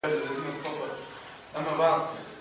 الذين اصطفى اما بعد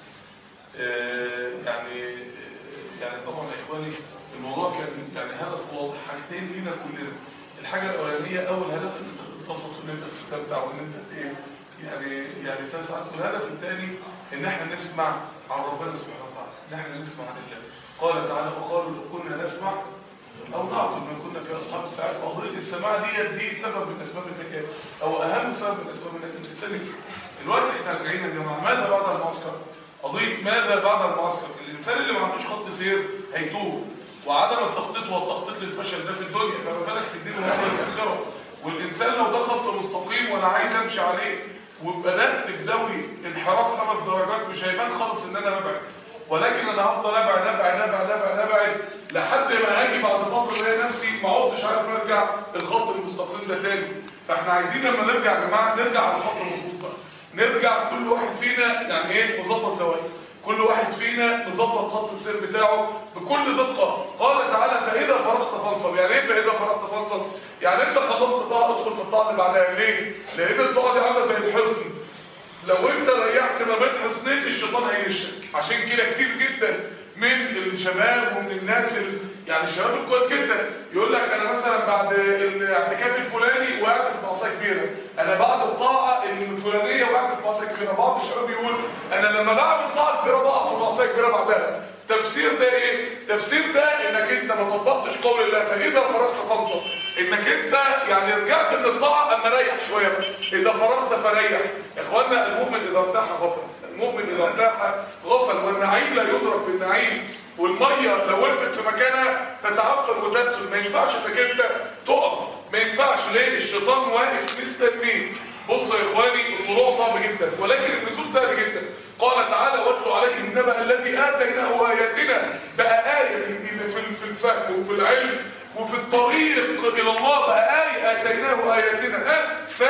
آه، يعني يعني طبعا يا اخواني الموضوع كان يعني هدف واضح حاجتين لينا كلنا الحاجه الاولانيه اول هدف ان انت تتبسط وان انت تستمتع وان انت ايه يعني يعني تسعد والهدف الثاني ان احنا نسمع عن ربنا سبحانه وتعالى ان احنا نسمع عن الله قال تعالى وقالوا لو كنا نسمع او نعقل ما كنا في اصحاب الساعات قضيه السماع دي دي سبب من اسباب النجاه او اهم سبب من اسباب النجاه الانسان يسمع الوقت احنا راجعين يا جماعه ماذا بعد المعسكر قضيه ماذا بعد المعسكر الانسان اللي ما عندوش خط سير هيتوه وعدم التخطيط والتخطيط للفشل ده في الدنيا فما بالك في الدين والاخره والانسان لو ده خط مستقيم وانا عايز امشي عليه وبدات بزاويه انحراف خمس درجات مش هيبان خالص ان انا ببعد ولكن انا هفضل ابعد ابعد ابعد ابعد ابعد لحد ما اجي بعد فتره الاقي نفسي ما عدتش عارف ارجع الخط المستقيم ده تاني فاحنا عايزين لما نرجع يا جماعه نرجع على الخط المظبوط بقى نرجع كل واحد فينا يعني ايه مظبط زوايا كل واحد فينا مظبط خط السير بتاعه بكل دقه قال تعالى فاذا فرغت فانصب يعني ايه فاذا فرغت فانصب يعني انت خلصت طاعه ادخل في الطاعه اللي بعدها ليه لان الطاعه دي عامله زي الحصن لو انت ريحت ما بين حصنين الشيطان هيشك عشان كده كتير جدا من الشباب ومن الناس ال... يعني الشباب الكويس جدا يقول لك انا مثلا بعد الاعتكاف الفلاني وقعت في معصيه كبيره انا بعد الطاعه الفلانيه وقعت في معصيه كبيره بعض الشباب يقول انا لما بعمل طاعه كبيره بقع في معصيه كبيره بعدها تفسير ده ايه تفسير ده انك انت ما طبقتش قول الله فاذا فرغت فانصب انك انت يعني رجعت من الطاعه اما ريح شويه اذا فرغت فريح يا اخوانا المؤمن اذا ارتاح غفل المؤمن اذا ارتاح غفل والنعيم لا يدرك بالنعيم والميه لو وقفت في مكانها تتعفن وتنسل ما ينفعش انك انت تقف ما ينفعش ليه الشيطان واقف مستنيك بص يا اخواني الموضوع صعب جدا ولكن النزول سهل جدا قال تعالى واتلو عليهم النبأ الذي اتيناه اياتنا بقى آية في في الفهم وفي العلم وفي الطريق الى الله بقى آية اتيناه اياتنا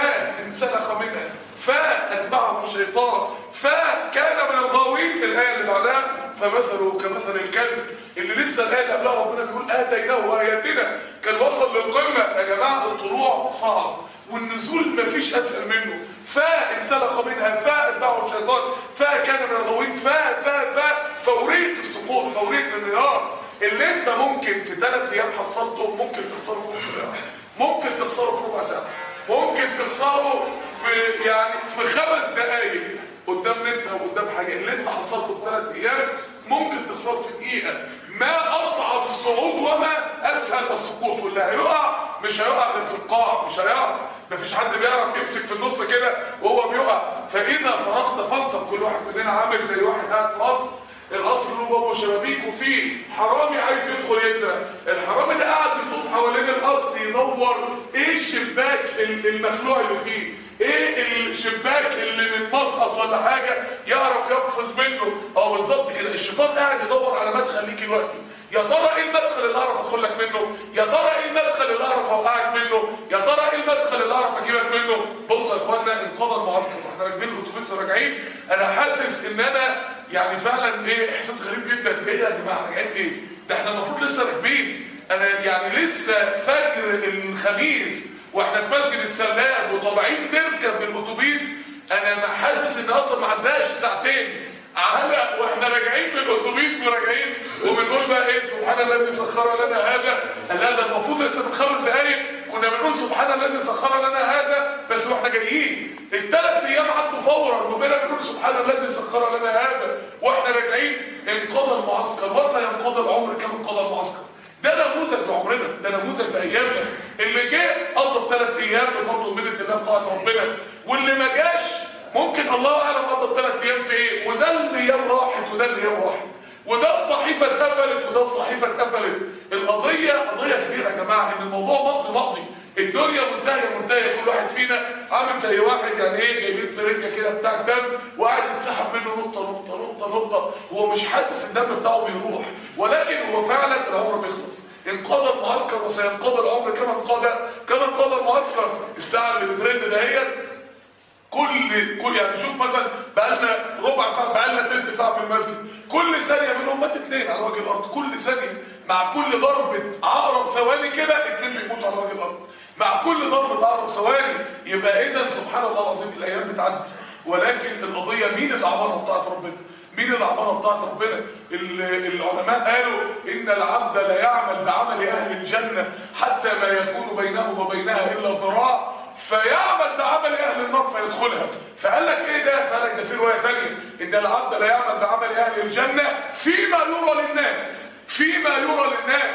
فانسلخ منها فاتبعه الشيطان فكان من الغاوين الايه اللي بعدها فمثله كمثل الكلب اللي لسه الايه اللي قبلها ربنا بيقول اتيناه اياتنا كان وصل للقمه يا جماعه الطلوع صعب والنزول مفيش اسهل منه فانسلخ منها فاتبعه الشيطان فكان من الغاوين فا فا فا فوريه السقوط فوريه الانهيار اللي انت ممكن في ثلاث ايام حصلته ممكن تخسره في نص ساعه ممكن تخسره في ربع ساعه ممكن تخسره في يعني في خمس دقائق قدام انت وقدام حاجه اللي انت حصلته في ثلاث ايام ممكن تخسره في دقيقه ما اصعب الصعود وما اسهل السقوط واللي هيقع مش هيقع غير في القاع مش هيعرف مفيش حد بيعرف يمسك في النص كده وهو بيقع فاذا فرغت فانصب كل واحد مننا عامل زي واحد قاعد في قصر القصر له بابه شبابيك وفيه حرامي عايز يدخل يسرق الحرامي ده قاعد بيطوف حوالين القصر يدور ايه الشباك المخلوع اللي فيه ايه الشباك اللي من مسقط ولا حاجه يعرف يقفز منه اه بالظبط كده الشيطان قاعد يدور على مدخل ليك دلوقتي يا ترى ايه المدخل اللي اعرف ادخل لك منه يا ترى ايه المدخل اللي اعرف اوقعك منه يا ترى ايه المدخل اللي اعرف اجيبك منه بص يا اخوانا انقضى المعسكر واحنا راكبين الاتوبيس وراجعين انا حاسس ان انا يعني فعلا ايه احساس غريب جدا ايه يا جماعه راجعين ايه ده احنا المفروض لسه راكبين انا يعني لسه فجر الخميس واحنا في مسجد السلام وطالعين نركب بالاتوبيس انا حاسس ان اصلا ما عداش ساعتين على واحنا راجعين في الاتوبيس وراجعين وبنقول بقى ايه سبحان الذي سخر لنا هذا لا ده المفروض لسه من خمس دقايق كنا بنقول سبحان الذي سخر لنا هذا بس واحنا جايين الثلاث ايام عدوا فورا وبقينا بنقول سبحان الذي سخر لنا هذا واحنا راجعين انقضى المعسكر وسينقضى العمر كما انقضى المعسكر ده نموذج لعمرنا ده نموذج لايامنا اللي جه قضى ثلاث ايام بفضل ومنه الله طاعه ربنا واللي ما جاش ممكن الله اعلم قضى الثلاث ايام في ايه وده الايام راحت وده الايام راحت وده الصحيفه اتقفلت وده الصحيفه اتقفلت القضيه قضيه كبيره يا جماعه ان الموضوع ماضي ماضي الدنيا منتهيه منتهيه كل واحد فينا عامل زي واحد يعني ايه جايبين سرنجه كده بتاع دم وقاعد يتسحب منه نقطه نقطه نقطه نقطه هو مش حاسس الدم بتاعه بيروح ولكن هو فعلا العمر بيخلص انقضى المعسكر وسينقضى العمر كما انقضى كما انقضى المعسكر الساعه اللي بترن دهيت كل كل يعني شوف مثلا بقالنا ربع ساعه بقالنا ثلث ساعه في المسجد كل ثانيه منهم مات اثنين على وجه الارض كل ثانيه مع كل ضربه عقرب ثواني كده اثنين بيموتوا على وجه الارض مع كل ضربه عقرب ثواني يبقى اذا سبحان الله العظيم الايام بتعدي ولكن القضيه مين اللي عملها بتاعت ربنا مين اللي عملها بتاعت ربنا ال- العلماء قالوا ان العبد لا يعمل بعمل اهل الجنه حتى ما يكون بينه وبينها الا ذراع فيعمل بعمل اهل النار فيدخلها فقال لك ايه ده فقال لك ده في روايه ثانيه ان العبد لا يعمل بعمل اهل الجنه فيما يرى للناس فيما يرى للناس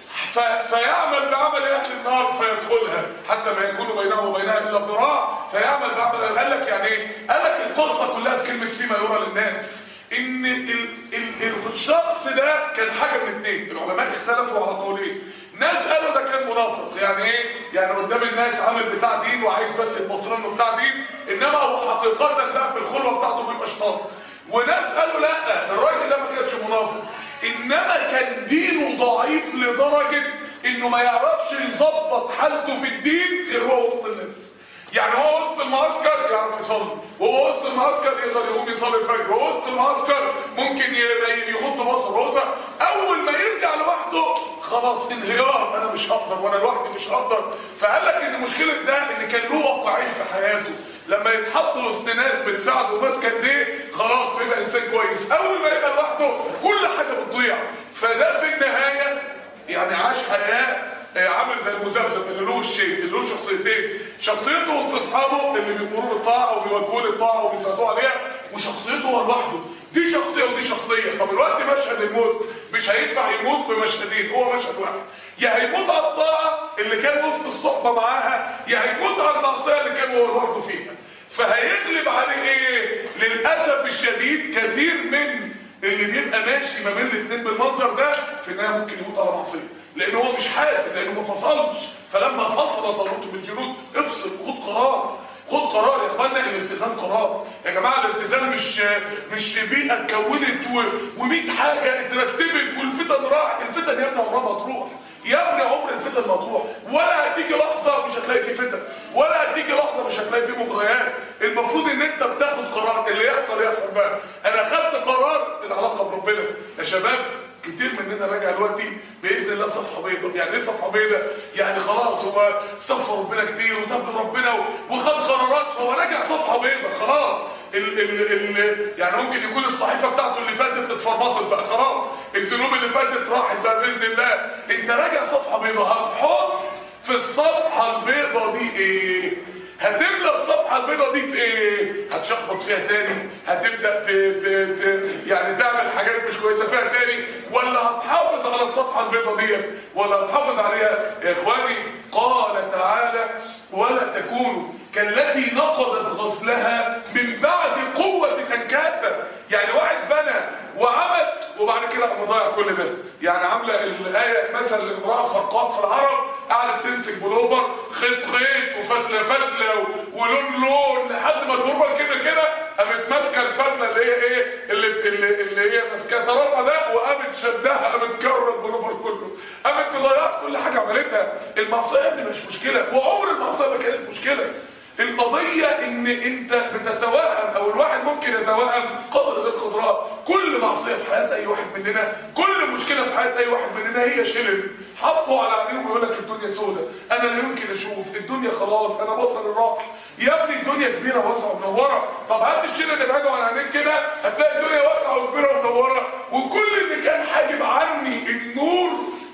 ف- فيعمل بعمل اهل النار فيدخلها حتى ما يكون بينه وبينها الا ذراع فيعمل بعمل قال لك يعني ايه قال لك القصه كلها في كلمه فيما يرى للناس ان ال ال ال الشخص ده كان حاجه من اثنين العلماء اختلفوا على قولين ناس قالوا ده كان منافق يعني ايه يعني قدام الناس عامل بتاع دين وعايز بس يبصر له بتاع دين انما هو حقيقه بقى في الخلوه بتاعته بيبقى شيطان وناس قالوا لا الراجل ده ما كانش منافق انما كان دينه ضعيف لدرجه انه ما يعرفش يظبط حالته في الدين غير هو وسط الناس يعني هو وسط المعسكر يعرف يصلي وهو وسط المعسكر يقدر يقوم يصلي الفجر وهو وسط المعسكر ممكن ي- يغض بصره وهو وسط- اول ما يرجع لوحده خلاص انهيار انا مش هقدر وانا لوحدي مش هقدر فقال لك ان مشكله ده ان كان له واقعين في حياته لما يتحط وسط ناس بتساعده وماسكه ايديه خلاص بيبقى انسان كويس اول ما يبقى لوحده كل حاجه بتضيع فده في النهايه يعني عاش حياه آه، عامل زي المذبذب اللي له الشيء اللي له شخصيتين شخصيته وسط اصحابه اللي بيمروا بالطاعه وبيوجهوا للطاعه وبيساعدوه عليها وشخصيته هو لوحده دي شخصيه ودي شخصيه طب الوقت مشهد الموت مش هينفع يموت بمشهدين هو مشهد واحد يا هيموت على الطاعه اللي كان وسط الصحبه معاها يا هيموت على المعصيه اللي كان هو لوحده فيها فهيغلب عليه ايه للاسف الشديد كثير من اللي بيبقى ماشي ما بين الاثنين بالمنظر ده في النهايه ممكن يموت على معصيه لان هو مش حاسس لانه ما فصلش فلما فصل طالوت بالجنود افصل خد قرار خد قرار يا اخوانا الالتزام قرار يا جماعه الالتزام مش مش بيئه اتكونت و100 حاجه اترتبت والفتن راح الفتن يا ابني عمرها ما تروح يا ابني عمر الفتن ما تروح ولا هتيجي لحظه مش هتلاقي في فتن ولا هتيجي لحظه مش هتلاقي في مغريات المفروض ان انت بتاخد قرار اللي يحصل يحصل بقى انا خدت قرار العلاقه بربنا يا شباب كتير مننا راجع دلوقتي باذن الله صفحه بيضاء يعني ايه صفحه بيضاء يعني خلاص هو استغفر ربنا كتير وتاب ربنا و- وخد قرارات فهو راجع صفحه بيضاء خلاص ال ال ال يعني ممكن يكون الصحيفه بتاعته اللي فاتت اتفرمطت بقى خلاص الذنوب اللي فاتت راحت بقى باذن الله انت راجع صفحه بيضاء هتحط في الصفحه البيضاء دي ايه هتملى الصفحة البيضاء دي بايه؟ هتشخبط فيها تاني هتبدأ ت... ت... ت... يعني تعمل حاجات مش كويسة فيها تاني ولا هتحافظ على الصفحة البيضاء ديت ولا هتحافظ عليها يا اخواني قال تعالى ولا تكونوا كالتي نقضت غسلها من بعد قوة انكاسة يعني واحد بنى وعمل وبعد كده قام ضيع كل ده يعني عامله الايه مثلا الامراه خرقاء في العرب قعدت تمسك بلوفر خيط خيط وفتله فتله و- ولون لون لحد ما البلوفر كده كده قامت ماسكه الفتله اللي هي ايه اللي اللي, اللي هي ماسكه طرفها ده وقامت شدها قامت كرر البلوفر كله قامت مضيعه كل حاجه عملتها المعصيه دي مش مشكله وعمر المعصيه ما كانت مشكله القضية ان انت بتتوهم او الواحد ممكن يتوهم قدر القدرات كل معصية في حياة اي واحد مننا كل مشكلة في حياة اي واحد مننا هي شلل حطوا على عينيهم ويقول لك الدنيا سودة انا لا يمكن اشوف الدنيا خلاص انا بصر الراح يا ابني الدنيا كبيرة واسعة ومنورة طب هات الشلل اللي بعده عن عينيك كده هتلاقي الدنيا واسعة وكبيرة ومنورة وكل اللي كان حاجب عني النور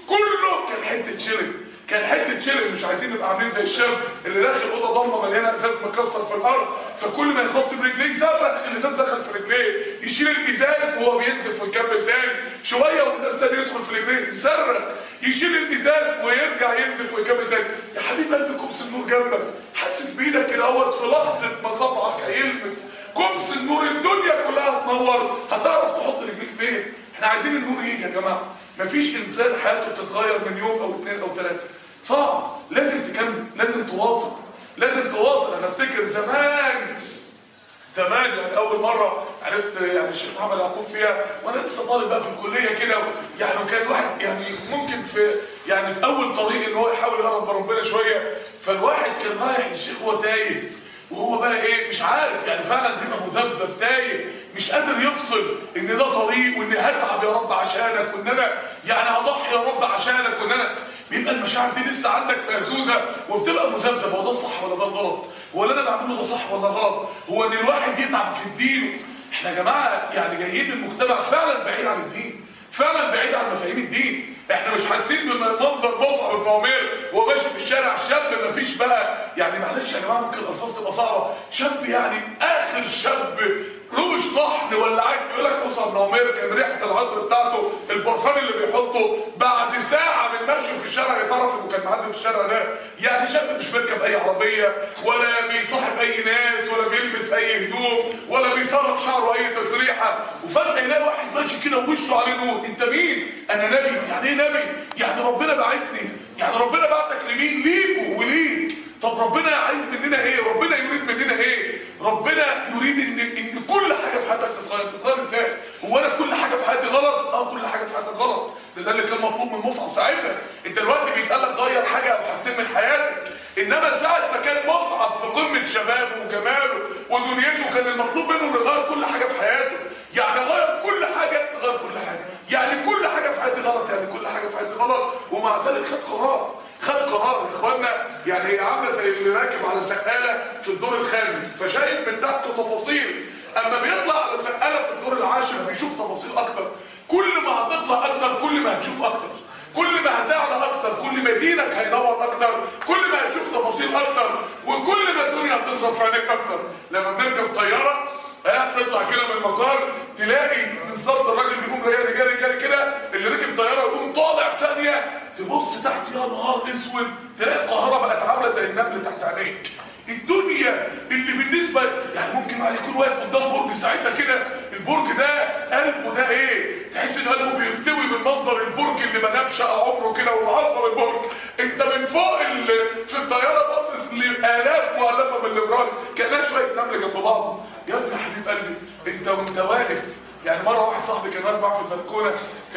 كله كان حتة شلل كان حته شيل مش عايزين نبقى عاملين زي الشاب اللي داخل اوضه ضلمه مليانه ازاز مكسر في الارض فكل ما يخبط برجليه صرخ الازاز دخل في رجليه يشيل الازاز وهو بينزف ويكمل تاني شويه والازاز تاني يدخل في رجليه يصرخ يشيل الازاز ويرجع ينزف ويكمل تاني يا حبيب قلبي كبس النور جنبك حاسس بايدك كده اهوت في لحظه ما صبعك هيلمس كبس النور الدنيا كلها هتنور هتعرف تحط رجليك فين احنا عايزين النور يجي يا جماعه مفيش انسان حياته بتتغير من يوم او اثنين او ثلاثه صعب لازم تكمل لازم تواصل لازم تواصل انا افتكر زمان زمان يعني اول مره عرفت يعني الشيخ محمد يعقوب فيها وانا لسه طالب بقى في الكليه كده يعني كان الواحد يعني ممكن في يعني في اول طريق ان هو يحاول يقرب من ربنا شويه فالواحد كان رايح للشيخ وهو تايه وهو بقى ايه مش عارف يعني فعلا بيبقى مذبذب تايه مش قادر يفصل ان ده طريق وان هتعب يا رب عشانك وان انا يعني هضحي يا رب عشانك وان انا بيبقى المشاعر دي لسه عندك مهزوزه وبتبقى مذبذب هو ده الصح ولا ده الغلط هو اللي انا بعمله ده صح ولا غلط هو ان الواحد يتعب في الدين احنا يا جماعه يعني جايين من مجتمع فعلا بعيد عن الدين فعلا بعيد عن مفاهيم الدين احنا مش حاسين بمنظر مصعب بن عمير وهو ماشي في الشارع شاب مفيش بقى يعني معلش يا جماعه ممكن الالفاظ تبقى صعبه شاب يعني اخر شاب روش طحن ولا عايز يقول لك مصعب بن عمير كان ريحه العطر بتاعته البرفان اللي بيحطه بعد ساعه من مشي في الشارع يتعرف انه كان معدي في الشارع ده يعني شاب مش بيركب اي عربيه ولا بيصاحب اي ناس ولا بيلبس اي هدوم ولا بيسرح شعره اي تسريحه وفجاه يلاقي واحد ماشي كده ووشه عليه نور انت مين انا نبي يعني ايه نبي يعني ربنا بعتني يعني ربنا بعتك لمين ليكوا وليك طب ربنا عايز مننا ايه ربنا يريد مننا ايه ربنا يريد ان ان كل حاجه في حياتك تتغير تتغير ازاي هو انا كل حاجه في حياتي غلط اه كل حاجه في حياتك غلط ده ده اللي كان مطلوب من مصعب ساعتها انت دلوقتي بيتقال لك غير حاجه او حاجتين من حياتك انما ساعه ما كان مصعب في قمه شبابه وجماله ودنيته كان المطلوب منه انه يغير كل حاجه في حياته يعني غير كل حاجه غير كل حاجه يعني كل حاجه في حياتي غلط يعني كل حاجه في حياتي غلط ومع ذلك خد قرار خد قرار يا اخوانا يعني هي عامله زي اللي راكب على سقاله في الدور الخامس فشايف من تحته تفاصيل اما بيطلع على سقاله في الدور العاشر بيشوف تفاصيل اكتر كل ما هتطلع اكتر كل ما هتشوف اكتر كل ما هتعلى اكتر كل ما دينك هينور اكتر كل ما هتشوف تفاصيل اكتر وكل ما الدنيا هتظهر في عينيك اكتر لما بنركب طياره ها تطلع كده من المطار تلاقي بالظبط الراجل بيقوم جاي جاري جاري كده اللي ركب طياره يقوم طالع ثانيه تبص تحت يا نهار اسود تلاقي القاهره بقت عامله زي النمل تحت عينيك الدنيا اللي بالنسبه يعني ممكن واحد يكون واقف قدام برج ساعتها كده البرج ده قلبه ده ايه تحس ان قلبه بيرتوي من منظر البرج اللي ما نامش عمره كده ومعظم البرج انت من فوق ال... في الطياره باصص لالاف مؤلفه من الابراج كانها شويه نمل جنب بعض يا ابني يا حبيب قلبي انت وانت واقف يعني مرة واحد صاحبي كان واقف معاه في البلكونة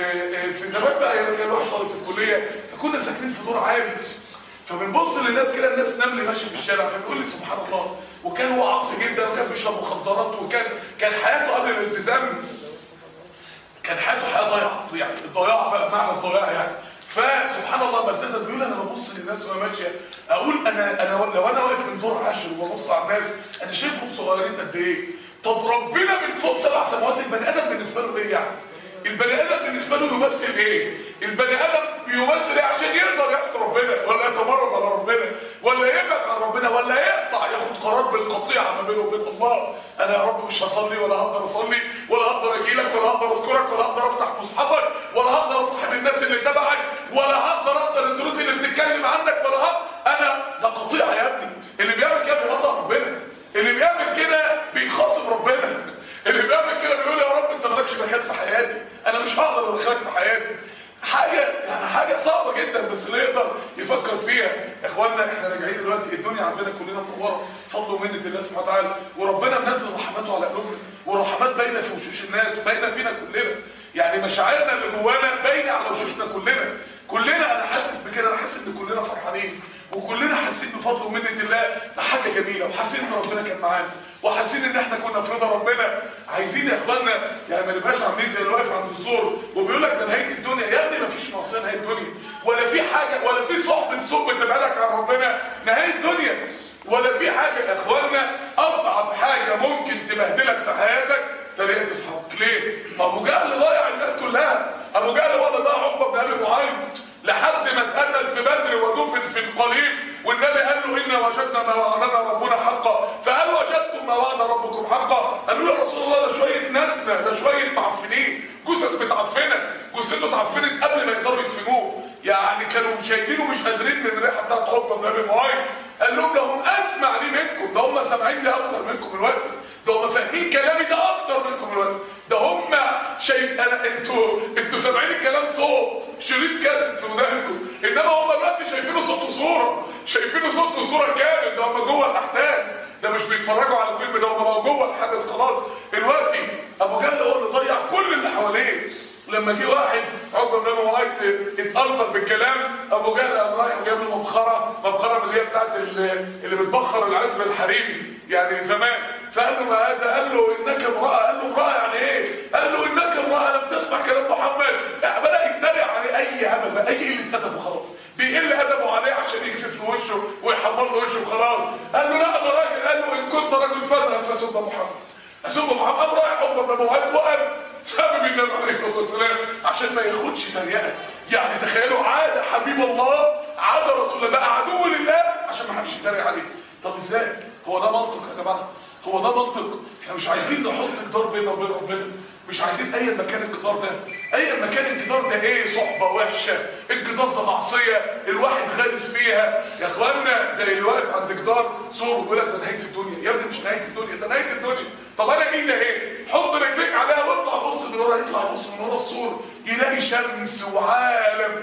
في زمان بقى يعني كان واحد طالب في الكلية فكنا ساكنين في دور عالي فبنبص للناس كده الناس نمل ماشي في الشارع فبيقول لي سبحان الله وكان هو عاصي جدا وكان بيشرب مخدرات وكان كان حياته قبل الالتزام كان حياته حياة ضيعة يعني الضياع بقى معنى الضياع يعني فسبحان الله بلدتها بيقول انا ببص للناس وهي ماشيه اقول انا انا لو انا واقف من دور عاشر وببص على الناس انا شايفهم صغيرين قد ايه طب ربنا من فوق سبع سماوات البني ادم بالنسبه له ايه يعني البني ادم بالنسبه له يمثل ايه البني ادم بيمثل ايه عشان يقدر يعصي ربنا ولا يتمرد على ربنا ولا يبعد عن ربنا ولا يقطع ياخد قرار بالقطيعه ما بينه وبين الله انا يا رب مش هصلي ولا هقدر اصلي ولا هقدر اجي لك ولا هقدر اذكرك ولا هقدر افتح مصحفك ولا هقدر اصاحب الناس اللي تبعك ولا هقدر اقدر الدروس اللي بتتكلم عنك ولا هقدر انا ده قطيعه يا ابني اللي بيعمل كده بيقطع ربنا اللي بيعمل كده بيخاصم ربنا اللي بيعمل كده بيقول يا رب انت مالكش مكان في حياتي انا مش هقدر ادخلك في حياتي حاجة يعني حاجة صعبة جدا بس اللي يقدر يفكر فيها يا اخوانا احنا راجعين دلوقتي الدنيا عندنا كلنا منوره فضل ومنة الله سبحانه وتعالى وربنا منزل رحماته على قلوبنا والرحمات باينه في وشوش الناس باينه فينا كلنا يعني مشاعرنا اللي جوانا باينه على وشوشنا كلنا كلنا انا حاسس بكده انا حاسس ان كلنا فرحانين وكلنا حاسين بفضل ومنة الله بحاجة جميلة وحاسين ان ربنا كان معانا وحاسين ان احنا كنا في رضا ربنا عايزين يا اخوانا يعني ما نبقاش عاملين زي اللي واقف عند الزور وبيقول لك ده نهايه الدنيا يا ابني ما فيش معصيه نهايه الدنيا ولا في حاجه ولا في صحبه سوء بتبعدك عن ربنا نهايه الدنيا ولا في حاجه يا اخوانا اصعب حاجه ممكن تبهدلك في حياتك طريقه اصحابك ليه؟ ما ابو جهل ضيع الناس كلها ابو جهل هو اللي ضيع عقبه بن ابي معيط لحد ما اتقتل في بدر ودفن في القليل والنبي قال له إنا وجدنا ما وعدنا ربنا حقا فقال وجدتم ما وعد ربكم حقا قالوا له يا رسول الله ده شوية نسنة ده شوية معفنين جثث متعفنة جثته اتعفنت قبل ما يقدروا يدفنوه يعني كانوا شايفينه مش قادرين من الريحة بتاعت عقبة بن أبي معيط قال لهم ده هم أسمع لي منكم ده هم سامعين لي أكتر منكم الوقت ده هم فاهمين كلامي ده أكتر منكم الوقت ده هم شايف انا انتوا انتوا سامعين الكلام صوت شريط كاسيت في ودانكم انما هم دلوقتي شايفينه صوت وصوره شايفينه صوت وصوره كامل ده هم جوه الاحداث ده مش بيتفرجوا على فيلم ده هم بقوا جوه الحدث خلاص دلوقتي ابو جهل هو اللي ضيع كل اللي حواليه لما جه واحد عقبه بن ابي معيط اتاثر بالكلام ابو جهل قام رايح وجاب له مبخره مبخره من اللي هي بتاعت ال- اللي بتبخر العزف الحريمي يعني زمان فقال له ما هذا قال له انك امراه قال له امراه يعني ايه قال له انك امراه لم تسمع كلام محمد بدا يتريق عليه اي هبل بقى اي قله ادب وخلاص بيقل ادبه عليه عشان يكسف له وشه ويحمر له وشه وخلاص قال له لا انا راجل قال له ان كنت رجل فذهب فسب محمد اسب محمد قام رايح امه ابو وهب وقام سبب النبي عليه الصلاه والسلام عشان ما ياخدش تريقه يعني تخيلوا عاد حبيب الله عاد رسول الله بقى عدو لله عشان ما حدش يتريق عليه طب ازاي هو ده منطق يا جماعه هو ده منطق احنا مش عايزين نحط جدار بيننا وبين ربنا مش عايزين اي مكان الجدار ده اي مكان الجدار ده ايه صحبه وحشه الجدار ده معصيه الواحد خالص فيها يا اخوانا زي اللي واقف عند جدار سور ويقول لك ده نهايه الدنيا يا ابني مش نهايه الدنيا ده نهايه الدنيا طب انا ايه ده ايه حط رجليك عليها واطلع بص من ورا يطلع بص من ورا السور يلاقي شمس وعالم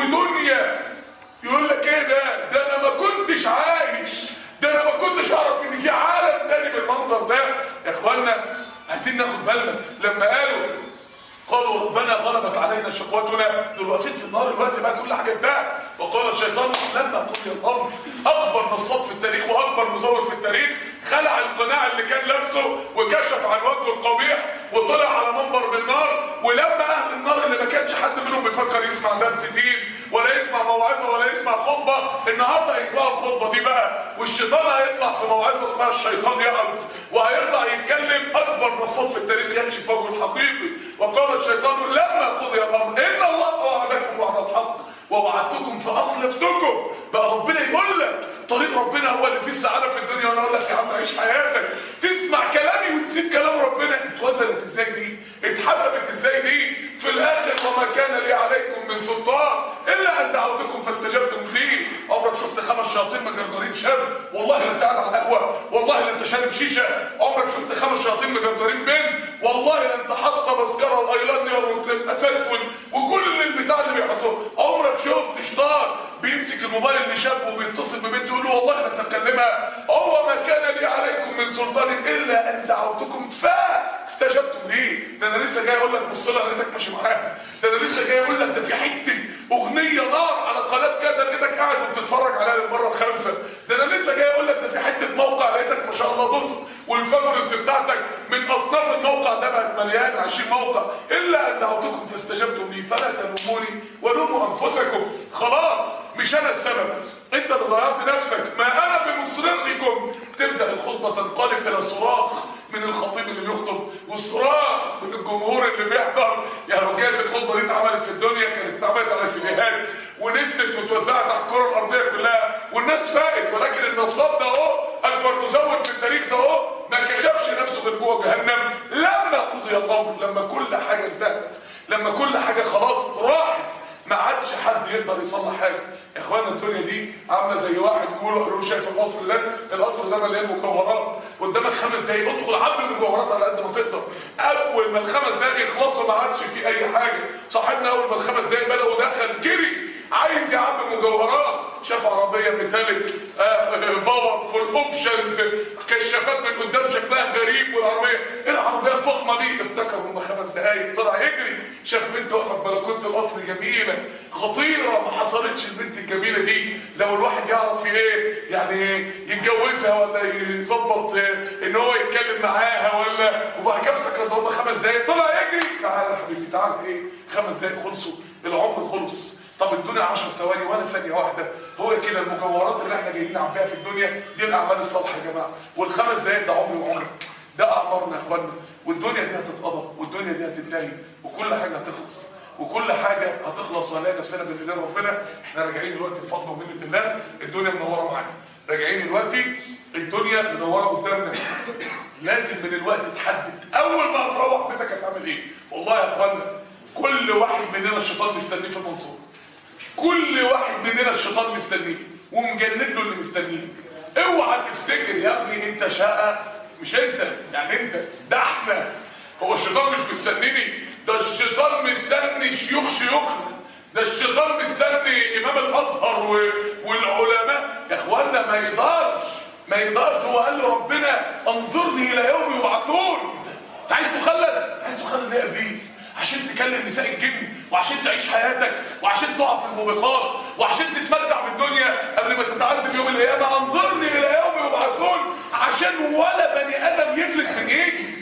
ودنيا يقول لك ايه ده ده انا ما كنتش عايش ده انا ما كنتش اعرف ان في عالم تاني بالمنظر ده يا اخوانا عايزين ناخد بالنا لما قالوا قالوا ربنا غلبت علينا شقوتنا دول واقفين في النار الوقت بقى كل حاجه انتهت وقال الشيطان لما قضي الامر اكبر نصاب في التاريخ واكبر مزور في التاريخ خلع القناع اللي كان لابسه وكشف عن وجهه القبيح وطلع على منبر بالنار ولما اهل النار اللي ما كانش حد منهم بيفكر يسمع درس دين ولا يسمع موعظه ولا يسمع خطبه النهارده يسمعوا الخطبه دي بقى والشيطان هيطلع في موعظه اسمها الشيطان يقعد وهيطلع يتكلم اكبر نصاب في التاريخ يكشف وجهه الحقيقي وقال الشيطان لما قضي الامر ان الله وعدكم وعد الحق ووعدتكم فاخلفتكم بقى ربنا يقول لك طريق ربنا هو اللي فيه السعاده في الدنيا وانا اقول لك يا عم عيش حياتك تسمع كلامي وتسيب كلام ربنا اتوزنت ازاي دي اتحسبت ازاي دي في الاخر وما كان لي عليكم من سلطان الا ان دعوتكم فاستجبتم لي عمرك شفت خمس شياطين مجرجرين شر والله لا انت قاعد على القهوه والله لا انت شارب شيشه عمرك شفت خمس شياطين مجرجرين بنت والله لا انت حاطه مسكره الايلاينر والاساسون وكل البتاع اللي بيحطوه عمرك شفت شطار بيمسك الموبايل اللي شاب وبيتصل ببنت يقول له والله لا تكلمها هو ما كان لي عليكم من سلطان الا ان دعوتكم فاستجبتم ليه ده انا لسه جاي اقول لك بص لها لقيتك ماشي معاها ده انا لسه جاي اقول لك ده في حته اغنيه نار على قناه كذا لقيتك قاعد وبتتفرج عليها للمره الخامسه ده انا لسه جاي اقول لك ده في حته موقع لقيتك ما شاء الله بص والفيفوريتس بتاعتك من اصناف الموقع ده بقت مليان 20 موقع الا ان دعوتكم فاستجبتم لي فلا تلوموني ولوموا انفسكم خلاص مش انا السبب انت اللي ضيعت نفسك ما انا بمصرخكم تبدا الخطبه تنقلب الى صراخ من الخطيب اللي بيخطب والصراخ من الجمهور اللي بيحضر يعني لو كانت الخطبه دي اتعملت في الدنيا كانت اتعملت على سيديهات ونزلت واتوزعت على الكره الارضيه كلها والناس فاقت ولكن النصاب ده اهو اكبر مزود في التاريخ ده اهو ما كشفش نفسه غير جوه جهنم لما قضي الامر لما كل حاجه انتهت لما كل حاجه خلاص راحت ما عادش حد يقدر يصلح حاجه يا اخوانا الدنيا دي عامله زي واحد يقول قالوا شايف القصر ده القصر ده مليان مجوهرات قدامك خمس دقايق ادخل عبي المجوهرات على قد ما تقدر اول ما الخمس دقايق يخلصوا ما عادش في اي حاجه صاحبنا اول ما الخمس دقايق بداوا دخل جري عايز يعبي مجوهرات شاف عربيه ميتاليك باور فول اوبشنز كشافات من قدام شكلها غريب والعربيه ايه العربيه الفخمه دي افتكر هم خمس دقايق طلع يجري شاف بنت واقفه في بلكونه القصر جميله خطيره ما حصلتش البنت الجميله دي لو الواحد يعرف ايه يعني يتجوزها ولا يظبط ان هو يتكلم معاها ولا وبعد كده افتكر ده هم خمس دقايق طلع يجري تعالى يا حبيبي تعالى ايه خمس دقايق خلصوا العمر خلص طب الدنيا 10 ثواني ولا ثانيه واحده هو كده المجوهرات اللي احنا جايين نعبيها في الدنيا دي الاعمال الصالحه يا جماعه والخمس دقايق ده عمري وعمرك ده اعمارنا يا اخوانا والدنيا دي هتتقضى والدنيا دي هتنتهي وكل حاجه هتخلص وكل حاجه هتخلص وهنلاقي نفسنا بين ايدين ربنا احنا راجعين دلوقتي بفضل ومنه الله الدنيا منوره معانا راجعين دلوقتي الدنيا منوره قدامنا لازم من الوقت تحدد اول ما هتروح بيتك هتعمل ايه والله يا اخوانا كل واحد مننا الشيطان مستنيه في المنصوره كل واحد مننا الشيطان مستنيه ومجند له اللي مستنيه اوعى تفتكر يا ابني انت شقه مش انت يعني انت ده احنا هو الشيطان مش مستنيني ده الشيطان مستني شيوخ شيوخنا ده الشيطان مستني امام الازهر و... والعلماء يا اخوانا ما يقدرش ما يقدرش هو قال له ربنا انظرني الى يوم يبعثون انت عايز تخلد عايز تخلد ايه يا ابليس عشان تكلم نساء الجن وعشان تعيش حياتك وعشان تقع في الموبقات وعشان تتمتع بالدنيا قبل ما تتعذب يوم القيامه انظرني الى يوم يبعثون عشان ولا بني ادم يفلت من ايدي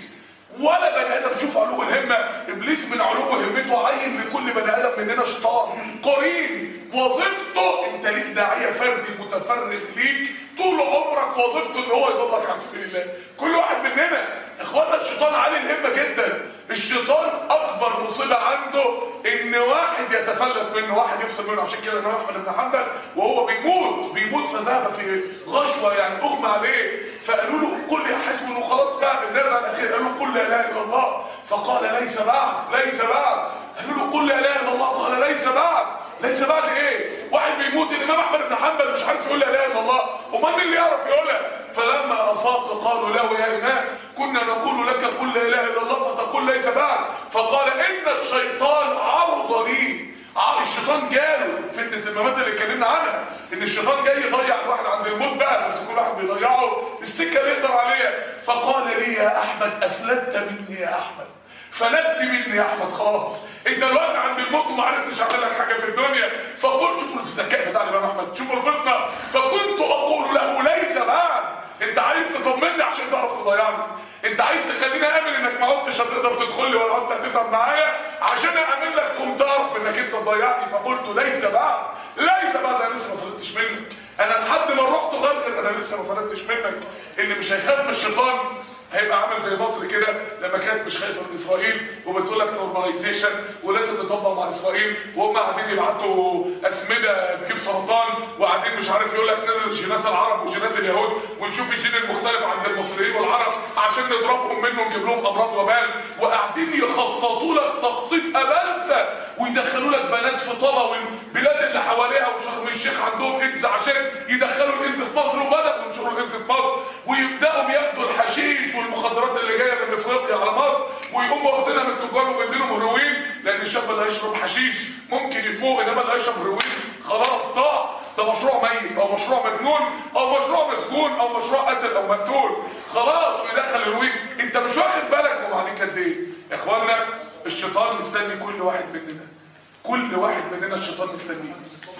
ولا بني ادم شوف علو الهمه ابليس من علو همته عين لكل بني ادم مننا شيطان قرين وظيفته انت ليك داعيه فردي متفرغ ليك طول عمرك وظيفته ان هو يضلك عن سبيل الله كل واحد مننا اخوانا الشيطان عالي الهمه جدا الشيطان اكبر مصيبه عنده ان واحد يتفلت منه واحد يفصل منه عشان كده الامام احمد بن حنبل وهو بيموت بيموت فذهب في غشوه يعني اغمى عليه فقالوا له قل يا حسب انه خلاص بقى الناس على الاخير قالوا له قل لا اله الا الله فقال ليس بعد ليس بعد قالوا له قل لا اله الا الله قال ليس بعد ليس بعد ايه واحد بيموت الامام احمد بن حنبل مش عارف يقول لا اله الا الله امال مين اللي يعرف يقولها فلما افاق قالوا له يا امام كنا نقول لك قل لا اله الا الله فتقول ليس بعد فقال ان الشيطان عرض لي الشيطان جاله فتنة الممات اللي اتكلمنا عنها ان الشيطان جاي يضيع الواحد عند الموت بقى بس كل واحد بيضيعه السكة اللي يقدر عليها فقال لي يا احمد افلت مني يا احمد فلت مني يا احمد خلاص انت دلوقتي عند الموت وما عرفتش اعمل لك حاجه في الدنيا فقلت شوفوا الذكاء بتاع الامام احمد شوفوا الفتنه فكنت اقول له ليس بعد انت عايز تطمني عشان تعرف تضيعني انت عايز تخليني امن انك ما عدتش هتقدر تدخل لي ولا عدت هتتعب معايا عشان اعمل لك قوم تعرف انك انت تضيعني فقلت ليس بعد ليس بعد انا لسه ما فلتش منك انا لحد ما رحت غرقر انا لسه ما فلتش منك اللي مش هيخاف من الشيطان هيبقى عامل زي مصر كده لما كانت مش خايفه من اسرائيل وبتقول لك نورماليزيشن ولازم نطبق مع اسرائيل وهم قاعدين يبعتوا اسمده تجيب سرطان وقاعدين مش عارف يقول لك ندرس جينات العرب وجينات اليهود ونشوف الجين المختلف عند المصريين والعرب عشان نضربهم منه ونجيب لهم امراض وبال وقاعدين يخططوا لك تخطيط ابلسه ويدخلوا لك بنات في طبا والبلاد اللي حواليها وشرم الشيخ عندهم ايدز عشان يدخلوا الايدز في مصر وبداوا ينشروا الايدز في مصر ويبداوا ياخدوا الحشيش والمخدرات اللي جايه من افريقيا على مصر ويقوموا واخدينها من التجار ومدينهم هيروين لان الشاب اللي هيشرب حشيش ممكن يفوق انما اللي هيشرب هيروين خلاص ضاع ده مشروع ميت او مشروع مجنون او مشروع مسجون او مشروع قتل او مقتول خلاص ويدخل هيروين انت مش واخد بالك وبعدين قد ايه يا اخوانا الشيطان مستني كل واحد مننا كل واحد مننا الشيطان مستنيه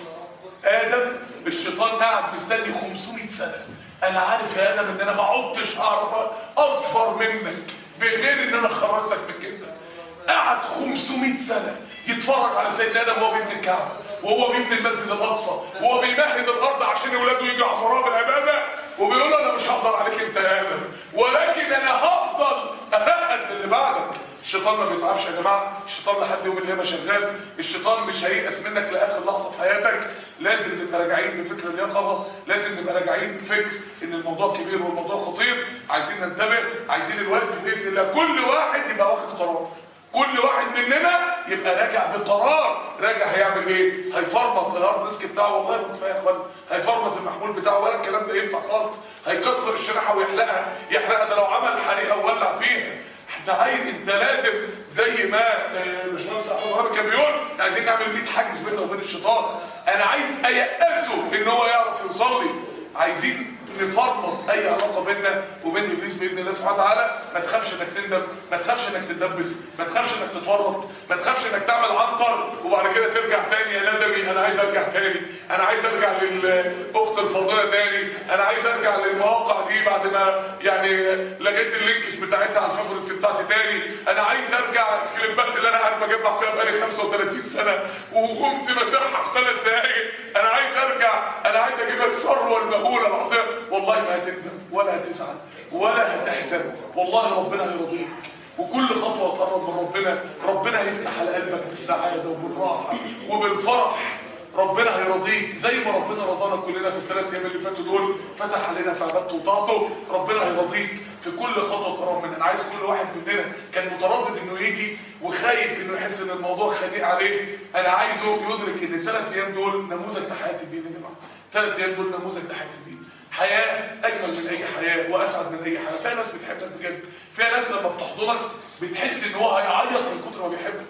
ادم الشيطان قاعد مستني 500 سنه انا عارف يا ادم ان انا ما عدتش اعرف اصفر منك بغير ان انا خرجتك من كده قعد 500 سنه يتفرج على سيدنا ادم وهو بيبني الكعبه وهو بيبني المسجد الاقصى وهو بيمهد الارض عشان اولاده يجوا يعمروها بالعباده وبيقول له انا مش هقدر عليك انت يا ادم ولكن انا هفضل افقد اللي بعدك الشيطان ما بيتعبش يا جماعه الشيطان لحد يوم القيامه شغال الشيطان مش هييأس منك لاخر لحظه في حياتك لازم نبقى راجعين بفكر اليقظه لازم نبقى راجعين بفكر ان الموضوع كبير والموضوع خطير عايزين ننتبه عايزين الوقت باذن الله كل واحد يبقى واخد قرار كل واحد مننا يبقى راجع بقرار راجع هيعمل ايه هيفرمط الهارد ديسك بتاعه والله ما كفايه يا اخوان هيفرمط المحمول بتاعه ولا الكلام ده ينفع خالص هيكسر الشريحه ويحلقها يحرقها ده لو عمل حريقه وولع فيها انت عايز انت لازم زي ما الباشمهندس احمد كان بيقول عايزين نعمل 100 حاجز بيننا وبين الشيطان انا عايز ايأسه ان هو يعرف يوصل لي عايزين نفرمط اي علاقه بيننا وبين ابليس باذن الله سبحانه وتعالى ما تخافش انك تندم ما تخافش انك تدبس ما تخافش انك تتورط ما تخافش انك تعمل عنتر وبعد كده ترجع تاني يا ندمي انا عايز ارجع تاني انا عايز ارجع للاخت الفاضله تاني انا عايز ارجع للمواقع دي بعد ما يعني لقيت اللينكس بتاعتها على الفيفوريتس بتاعتي تاني انا عايز ارجع الكليبات اللي انا قاعد بجمع فيها بقالي 35 سنه وقمت مسحها في ثلاث دقايق انا عايز ارجع انا عايز اجيب الثروه المهوله العظيمه والله ما هتندم ولا هتزعل ولا هتحزن والله ربنا هيرضيك وكل خطوة تقرب من ربنا ربنا هيفتح على قلبك بالسعادة وبالراحة وبالفرح ربنا هيرضيك زي ما ربنا رضانا كلنا في الثلاث ايام اللي فاتوا دول فتح علينا في عبادته وطاعته ربنا هيرضيك في كل خطوه تقرب مننا انا عايز كل واحد مننا كان متردد انه يجي وخايف انه يحس ان الموضوع خنيق عليه انا عايزه يدرك ان الثلاث ايام دول نموذج لحياه الدين يا جماعه الثلاث ايام دول نموذج لحياه الدين حياة أجمل من أي حياة وأسعد من أي حياة فيها ناس بتحبك بجد فيها ناس لما بتحضنك بتحس إن هو هيعيط من كتر ما بيحبك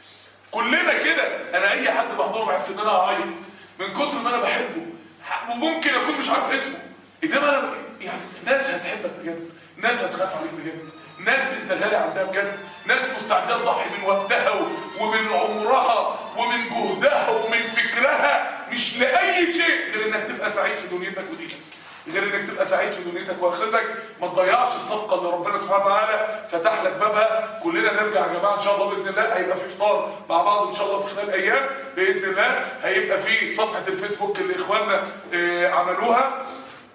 كلنا كده أنا أي حد بحضنه بحس إن أنا هعيط من كتر ما أنا بحبه وممكن أكون مش عارف اسمه إنما أنا يعني ناس هتحبك بجد ناس هتخاف عليك بجد ناس انت غالي عندها بجد ناس مستعده تضحي من وقتها ومن عمرها ومن جهدها ومن فكرها مش لاي شيء غير انك تبقى سعيد في دنيتك ودينك غير انك تبقى سعيد في دنيتك واخرتك ما تضيعش الصفقه اللي ربنا سبحانه وتعالى فتح لك بابها كلنا نرجع يا جماعه ان شاء الله باذن الله هيبقى في افطار مع بعض ان شاء الله في خلال ايام باذن الله هيبقى في صفحه الفيسبوك اللي اخواننا اه عملوها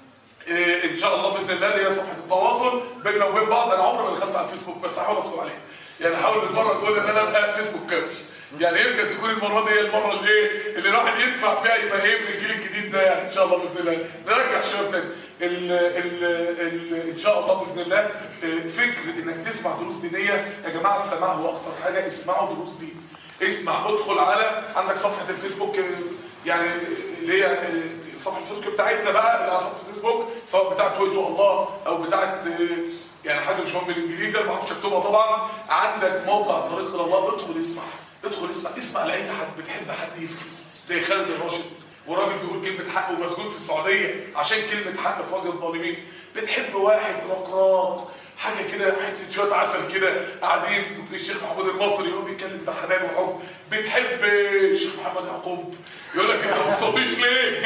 اه ان شاء الله باذن الله اللي هي صفحه التواصل بيننا وبين بعض انا عمري ما دخلت على الفيسبوك بس هحاول ادخل عليها يعني حاول المره تقول ان انا ابقى فيسبوك كامل يعني يمكن تكون المره دي هي المره اللي ايه اللي الواحد يدفع فيها يبقى ايه من الجيل الجديد ده يعني ان شاء الله باذن الله نرجع شويه تاني ال ال ال ان شاء الله باذن الله فكر انك تسمع دروس دينيه يا جماعه السماع هو اكتر حاجه اسمعوا دروس دين اسمع ادخل على عندك صفحه الفيسبوك يعني اللي هي صفحه الفيسبوك بتاعتنا بقى اللي على صفحه الفيسبوك سواء بتاعت ويتو الله او بتاعت يعني حازم شويه بالانجليزي ما اعرفش اكتبها طبعا عندك موقع طريق الى الله ادخل اسمع ادخل اسمع اسمع لاي حد بتحب حد يسمع زي خالد الراشد وراجل بيقول كلمة حق ومسجون في السعودية عشان كلمة حق في وجه الظالمين بتحب واحد رقراق حاجة كده حتة شوية عسل كده قاعدين الشيخ محمود المصري يقول بيتكلم بحنان وحب بتحب الشيخ محمد يعقوب يقول لك انت ما بتصليش ليه؟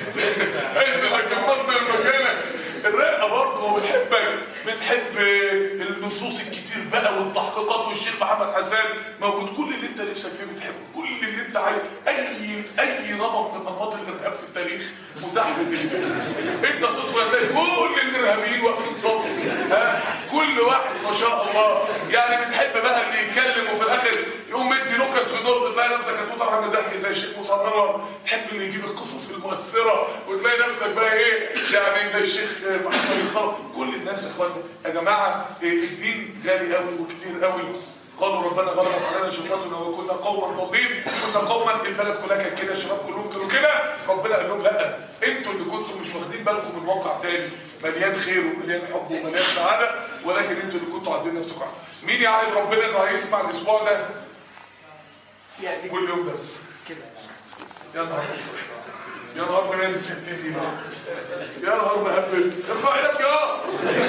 انت ما كبرت مكانك الرقة برضه ما بتحبك بتحب النصوص الكتير بقى والتحقيقات والشيخ محمد حسان موجود كل اللي انت نفسك فيه بتحبه كل اللي انت عايز اي اي نمط من انماط الارهاب في التاريخ متاح بالنسبه انت تدخل تلاقي كل الارهابيين واقفين صف ها كل واحد ما شاء الله يعني بتحب بقى اللي يتكلم وفي الاخر يقوم مدي نكت في النص تلاقي نفسك هتطلع عن ضحك زي الشيخ مصعب انور تحب اللي يجيب القصص المؤثره وتلاقي نفسك بقى ايه يعني زي الشيخ محمد الخلق كل الناس يا اخوانا يا جماعه الدين غالي قوي وكتير قوي قالوا ربنا غلبت علينا شفرتنا وكنا قوما ضالين كنا قوما البلد كلها كانت كده الشباب كلهم كانوا كده ربنا قال لهم لا انتوا اللي كنتوا مش واخدين بالكم من واقع تاني مليان خير ومليان حب ومليان سعاده ولكن انتوا اللي كنتوا عايزين نفسكم عنه مين يعاهد ربنا انه هيسمع الاسبوع ده كل يوم بس كده يا نهار اسود يا نهار بنات الستين دي بقى يا نهار مهبل ارفع ايدك يا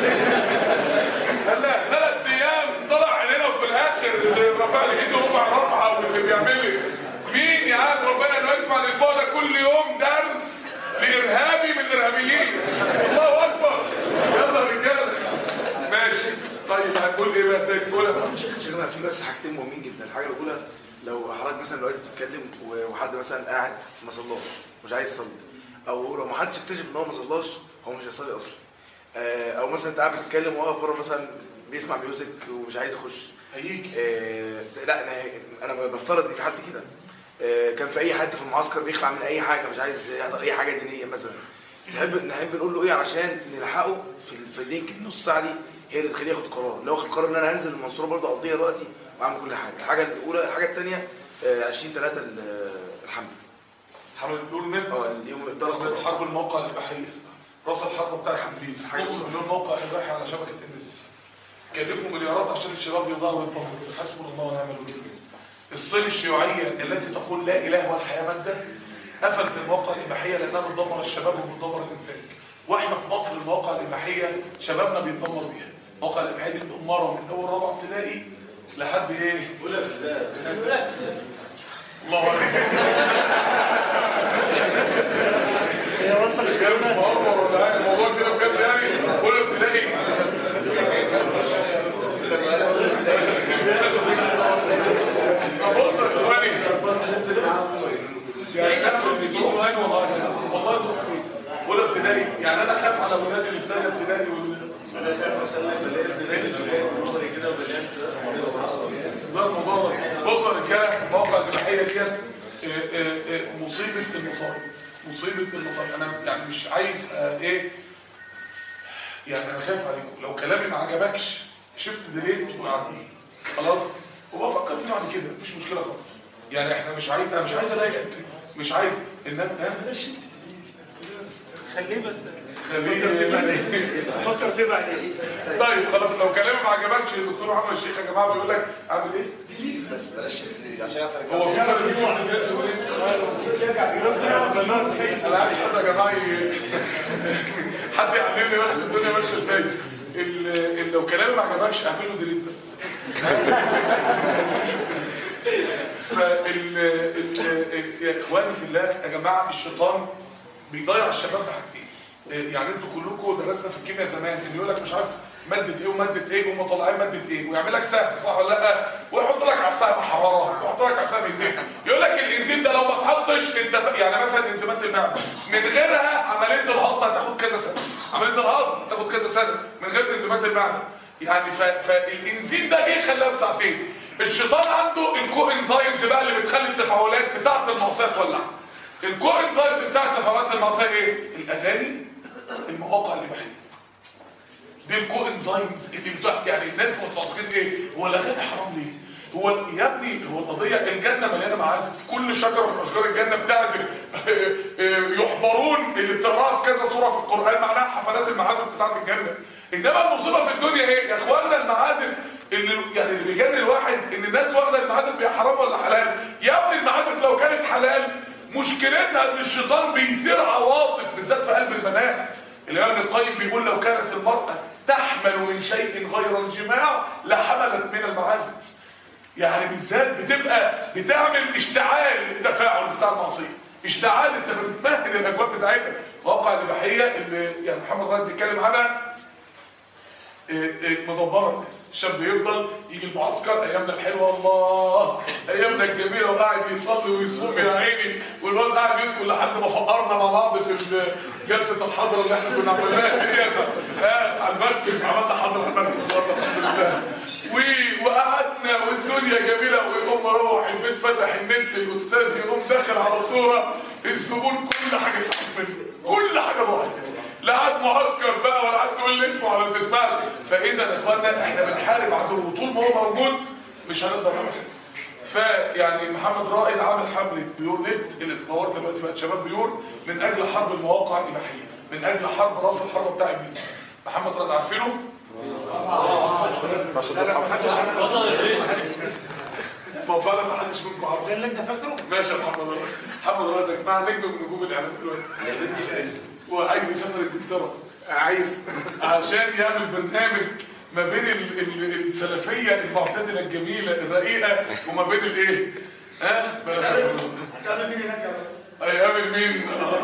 هلا ثلاث ايام طلع علينا وفي الاخر اللي رفع لي ايده ربع رفعه واللي بيعمل لي مين يعاد ربنا انه يسمع الاسبوع ده كل يوم درس لارهابي من الارهابيين الله اكبر يلا رجاله ماشي طيب هتقول ايه بقى تاني تقولها شيخنا في بس حاجتين مهمين جدا الحاجه الاولى لو حضرتك مثلا دلوقتي بتتكلم وحد مثلا قاعد ما صلاش مش عايز يصلي او لو ما حدش اكتشف ان هو ما صلاش هو مش هيصلي اصلا آه، او مثلا انت قاعد بتتكلم وهو بره مثلا بيسمع ميوزك ومش عايز يخش هيجي آه، لا انا انا بفترض ان في حد كده آه، كان في اي حد في المعسكر بيخلع من اي حاجه مش عايز يحضر اي حاجه دينيه مثلا نحب نحب نقول له ايه علشان نلحقه في في اليمكن نص ساعه دي هي اللي تخليه ياخد قرار لو واخد قرار ان انا هنزل المنصوره برضه اقضيها دلوقتي واعمل كل حاجه الحاجه الاولى الحاجه الثانيه 20 3 الحمل حرب دول نت اه اليوم ضربت الدرجه حرب الموقع الإباحية راس الحرب بتاع حمديس حاجة نص اسمها. مليون موقع إباحي على شبكة النت كلفوا مليارات عشان الشباب يضاعوا ويطبقوا حسبنا الله ونعم الوكيل الصين الشيوعية التي تقول لا إله والحياة مادة قفلت المواقع الإباحية لأنها بتدمر الشباب وبتدمر الإنتاج وإحنا في مصر المواقع الإباحية شبابنا بيتدمر بيها المواقع الإباحية دي مدمرة من أول رابعة ابتدائي لحد إيه؟ الله عليك هي وصلت كلام مهور ولا حاجة الموضوع كده بجد يعني كل ابتدائي بص يا اخواني يعني انا كنت تروح هاي والله والله تروح فين ولا ابتدائي يعني انا خاف على ولادي اللي في ثانيه ابتدائي وال- ده الموضوع بص يا رجاله المواقع الاباحيه ديت آه، آه، آه، مصيبه المصايب مصيبه المصايب انا يعني مش عايز آه، ايه يعني انا خايف عليكم لو كلامي ما عجبكش شفت ديليت وعديه خلاص وبفكر فيه بعد كده مفيش مشكله خالص يعني احنا مش عايز انا مش عايز اضايقك مش عايز الناس ها بلاش خليه بس خليه فكر فيه بعدين طيب خلاص لو كلامي ما عجبكش الدكتور محمد الشيخ يا جماعه بيقول لك اعمل ايه بس بلاش عشان يعرف هو في فرق بين الناس يقول ايه انا عايز حد يا جماعه ي- حد يعلمني بس الدنيا ماشيه ازاي ال- ال- لو كلامي ما عجبكش اعمله ديليت بس فال ال- ال- يا اخواني في الله يا جماعه الشيطان بيضيع الشباب في حاجتين إيه، يعني انتوا كلكم درسنا في الكيمياء زمان اللي يقول لك مش عارف ماده ايه وماده ايه وهم طالعين ماده ايه ويعمل لك سهم صح ولا لا ويحط لك على السهم حراره ويحط لك على السهم انزيم يقول لك الانزيم ده لو ما اتحطش انت ف- يعني مثلا انزيمات المعده من غيرها عمليه الهضم هتاخد كذا سنه عمليه الهضم هتاخد كذا سنه من غير انزيمات المعده يعني ف... فالانزيم ده جه خلاها في ساعتين الشيطان عنده الكو انزيمز بقى اللي بتخلي التفاعلات بتاعه المعصيه تولع الكو انزيمز بتاعه تفاعلات المعصيه ايه الاغاني المواقع الاباحيه دي الكو انزيمز اللي بتاع يعني الناس متعتقدين ايه هو الاغاني حرام ليه هو ال- يا ابني هو القضيه الجنه مليانه معازف كل شجره من اشجار الجنه بتعزف يحضرون اللي بتقراها في كذا سوره في القران معناها حفلات المعازف بتاعت الجنه انما المصيبه في الدنيا ايه يا اخوانا المعازف اللي يعني اللي بيجنن الواحد ان الناس واخده المعازف هي حرام ولا حلال يا ابني المعازف لو كانت حلال مشكلتها ان الشيطان بيثير عواطف بالذات في قلب البنات الإمام ابن القيم بيقول لو كانت المرأة تحمل من شيء غير الجماع لحملت من المعازف يعني بالذات بتبقى بتعمل اشتعال التفاعل بتاع المعصية اشتعال انت بتمهد الاجواء بتاعتها واقع الاباحيه اللي يعني محمد غالب بيتكلم عنها إيه إيه مدبره الناس الشاب يفضل يجي المعسكر ايامنا الحلوه الله ايامنا الجميله وقاعد يصلي ويصوم يا عيني والواد قاعد يسكن لحد ما فقرنا مع بعض في ال- جلسه الحضره اللي احنا كنا عملناها دي اه على المركب عملنا حضره على المركب برضه الحمد لله و- وقعدنا والدنيا جميله ويقوم اروح البيت فتح النت الاستاذ يقوم داخل على صوره الزبون كل حاجه سحب منه كل حاجه ضاعت لا عاد معسكر بقى ولا عاد تقول لي اسمه ولا تسمعش فاذا يا اخوانا احنا بنحارب عدو طول ما هو موجود مش هنقدر نعمل كده فيعني محمد رائد عامل حمله بيور نت اللي اتطورت دلوقتي بقت شباب بيور من اجل حرب المواقع الاباحيه من اجل حرب راس الحرب بتاع ابليس محمد رائد عارفينه طب فعلا ما حدش منكم عارفه ده اللي انت فاكره ماشي يا محمد رائد محمد رائد يا جماعه نجم من نجوم الاعلام دلوقتي وعايز يسافر انجلترا عايز عشان يعمل برنامج ما بين ال- ال- السلفية المعتدلة الجميلة الرقيقة وما بين الايه ها هيقابل مين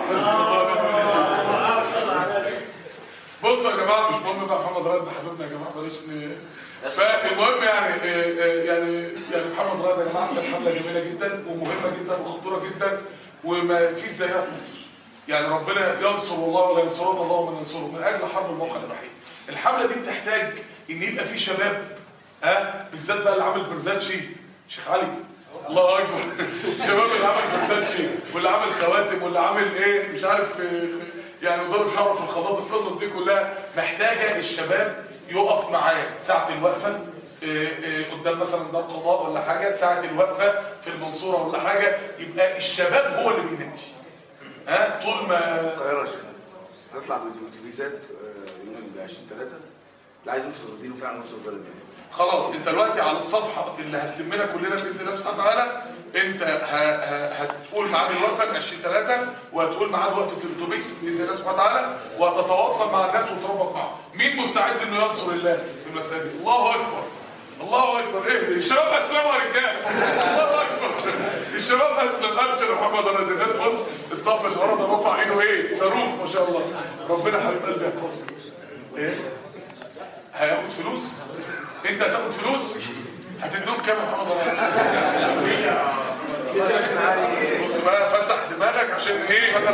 بصوا يا جماعة مش مهم بقى محمد رائد ده حبيبنا يا جماعة بلاش ن- فالمهم يعني آه، آه، يعني يعني محمد رائد يا جماعة عمل حملة جميلة جدا ومهمة جدا وخطيرة جدا وما فيش زيها في مصر يعني ربنا ينصر الله ولا ينصرنا الله من ينصره من اجل حرب الموقع الاباحي الحمله دي بتحتاج ان يبقى في شباب ها بالذات بقى اللي عامل برزاتشي شيخ علي الله اكبر الشباب اللي عامل برزاتشي واللي عامل خواتم واللي عامل ايه مش عارف في- في- يعني ضرب شعره في الخضات القصص دي كلها محتاجه الشباب يقف معاه ساعه الوقفه إيه إيه قدام مثلا دار قضاء ولا حاجه ساعه الوقفه في المنصوره ولا حاجه يبقى الشباب هو اللي بينادي ها طول ما القاهرة يا شيخ نطلع بالاتوبيسات آه، يوم ال 20 3 اللي عايز يوصل دينه فعلا يوصل بلد يعني. خلاص انت دلوقتي على الصفحة اللي هتلمنا كلنا بإذن الله سبحانه وتعالى انت ه- ه- هتقول ميعاد الوقفة 20 3 وهتقول ميعاد وقفة الاتوبيس بإذن الله سبحانه وتعالى وهتتواصل مع الناس وتربط معهم مين مستعد انه ينصر الله في المساجد الله اكبر الله اكبر ايه ده؟ الشباب اسلموا يا رجاله الله اكبر الشباب اسلم ابشر يا محمد انا زي الناس بص الصف اللي ورا ده رفع ايده ايه صاروخ ما شاء الله ربنا حبيب قلبي يحفظك ايه هياخد فلوس انت هتاخد فلوس هتدوم كام يا محمد بص بقى فتح دماغك عشان ايه يلا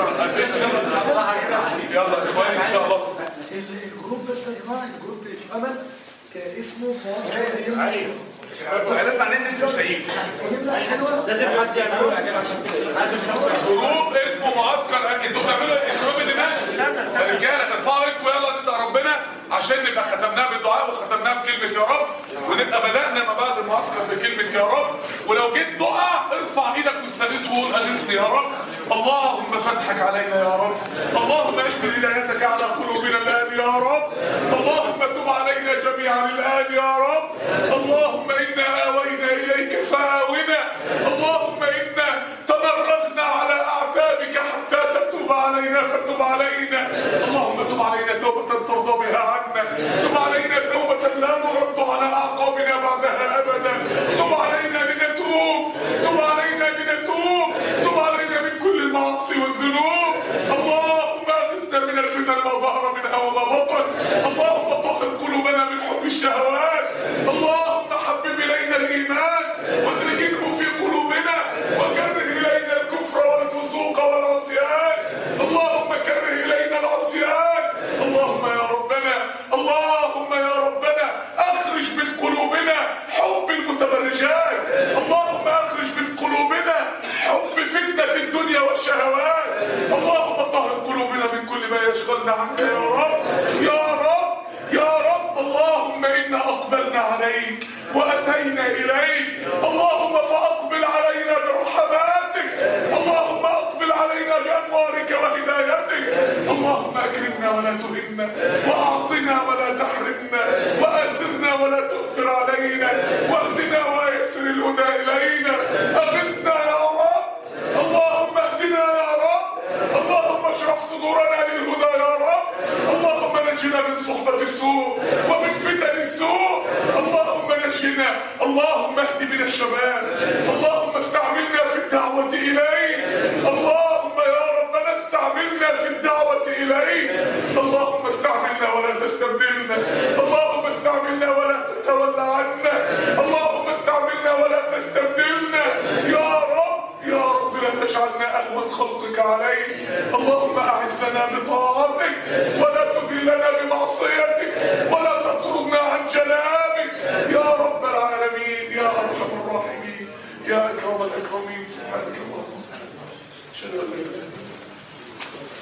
يا اخواني ان شاء الله الجروب بس يا جماعه الجروب اتعمل اسمه فواصل هنطلع ننزل مش لاقيين حلوه لازم حد يعمله جروب اسمه معسكر انتوا بتعملوا الجروب اللي ماشي يا رجاله ارفعوا ايدكم يلا ندعي ربنا عشان نبقى ختمناها بالدعاء وختمناها بكلمه يا رب ونبقى بدانا ما بعد المعسكر بكلمه يا رب ولو جيت دعاء ارفع ايدك واستغيث وقول اغثني يا رب اللهم فتحك علينا يا رب اللهم اشمل هدايتك على قلوبنا الان يا رب اللهم تب علينا جميعا الان يا رب اللهم انا اوينا اليك فاونا اللهم انا تمرغنا على اعتابك حتى تتوب علينا فتب علينا اللهم تب علينا توبه ترضى بها عنا تب علينا على أعقابنا بعدها أبدا تب علينا لنتوب تب علينا لنتوب تب علينا من كل المعاصي والذنوب اللهم أغثنا من الفتن ما ظهر منها وما بطن اللهم طهر قلوبنا من حب الشهوات اللهم حبب إلينا الإيمان وزينه في قلوبنا وكره إلينا الكفر والفسوق والعصيان اللهم كره إلينا العصيان اللهم يا ربنا اللهم يا ربنا أخرج من قلوبنا حب المتبرجات اللهم أخرج من قلوبنا حب فتنة الدنيا والشهوات اللهم طهر قلوبنا من كل ما يشغلنا عنك يا رب يا رب يا رب اللهم إنا أقبلنا عليك وأتينا إليك اللهم فأقبل علينا برحماتك اللهم أقبل علينا بأنوارك وهدايتك اللهم أكرمنا ولا تهنا وأعطنا ولا تحرمنا وأثرنا ولا تؤثر علينا واهدنا ويسر الهدى إلينا أغثنا يا رب اللهم اهدنا يا رب اللهم اشرح صدورنا للهدى يا رب اللهم نجنا من صحبة السوء ومن فتن السوء اللهم نجنا اللهم اهد بنا الشباب اللهم استعملنا في الدعوة إليك اللهم يا ربنا استعملنا في الدعوة إليك اللهم استعملنا ولا تستبدلنا اللهم استعملنا ولا تتولى عنا اللهم استعملنا ولا تستبدلنا يا رب يا رب لا تجعلنا أهون خلقك عليك اللهم أعزنا بطاعتك ولا تذلنا بمعصيتك ولا تطردنا عن جنابك يا رب العالمين يا أرحم الراحمين يا أكرم الأكرمين سبحانك اللهم أشهد أن لا إله إلا أنت